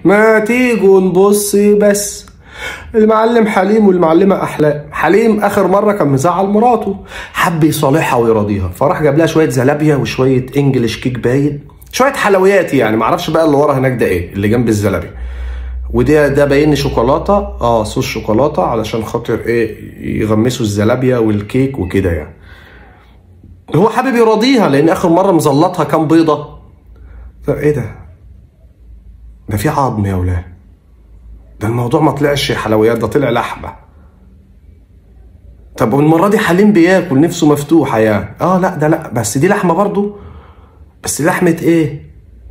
ما تيجوا نبص بس المعلم حليم والمعلمة أحلام حليم آخر مرة كان مزعل مراته حب يصالحها ويراضيها فراح جاب لها شوية زلابيا وشوية انجلش كيك باين شوية حلويات يعني معرفش بقى اللي ورا هناك ده ايه اللي جنب الزلابيا وده ده باين شوكولاته اه صوص شوكولاته علشان خاطر ايه يغمسوا الزلابيا والكيك وكده يعني هو حابب يراضيها لان اخر مره مزلطها كام بيضه طب ايه ده ده في عظم يا ولاد ده الموضوع ما طلعش حلويات ده طلع لحمه طب والمره دي حليم بياكل نفسه مفتوحه يعني اه لا ده لا بس دي لحمه برضو بس لحمه ايه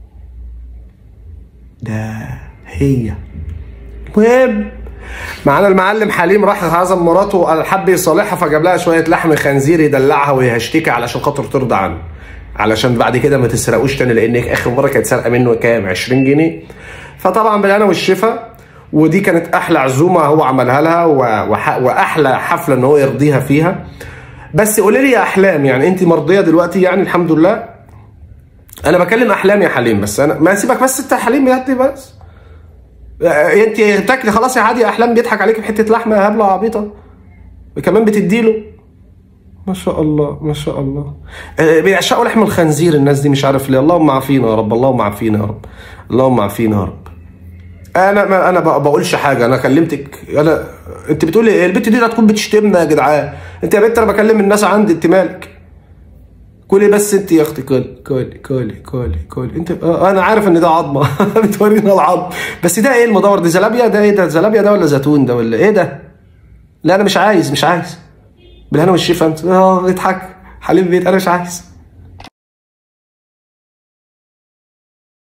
ده هي المهم معانا المعلم حليم راح عزم مراته وقال حب يصالحها فجاب لها شويه لحم خنزير يدلعها وهي هشتكي علشان خاطر ترضى عنه علشان بعد كده ما تسرقوش تاني لان اخر مره كانت سارقه منه كام 20 جنيه فطبعا بالهنا والشفا ودي كانت احلى عزومه هو عملها لها وح... واحلى حفله ان هو يرضيها فيها بس قولي لي يا احلام يعني انت مرضيه دلوقتي يعني الحمد لله انا بكلم احلام يا حليم بس انا ما سيبك بس انت حليم يا بس انت تاكلي خلاص يا عادي احلام بيضحك عليك بحته لحمه يا هبله عبيطه وكمان بتديله ما شاء الله ما شاء الله بيعشقوا لحم الخنزير الناس دي مش عارف ليه اللهم عافينا يا رب اللهم عافينا يا رب اللهم عافينا يا رب انا ما انا بقولش حاجه انا كلمتك انا انت بتقولي ايه البت دي لا تكون بتشتمنا يا جدعان انت يا بنت انا بكلم الناس عندي انت مالك كلي بس انت يا اختي كلي كلي كلي كلي كلي انت اه انا عارف ان ده عظمه بتورينا العظم بس ده ايه المدور دي زلابيا ده ايه ده زلابيا ده ولا زيتون ده ولا ايه ده لا انا مش عايز مش عايز بالهنا والشفا انت اه بيضحك حليم بيت انا مش عايز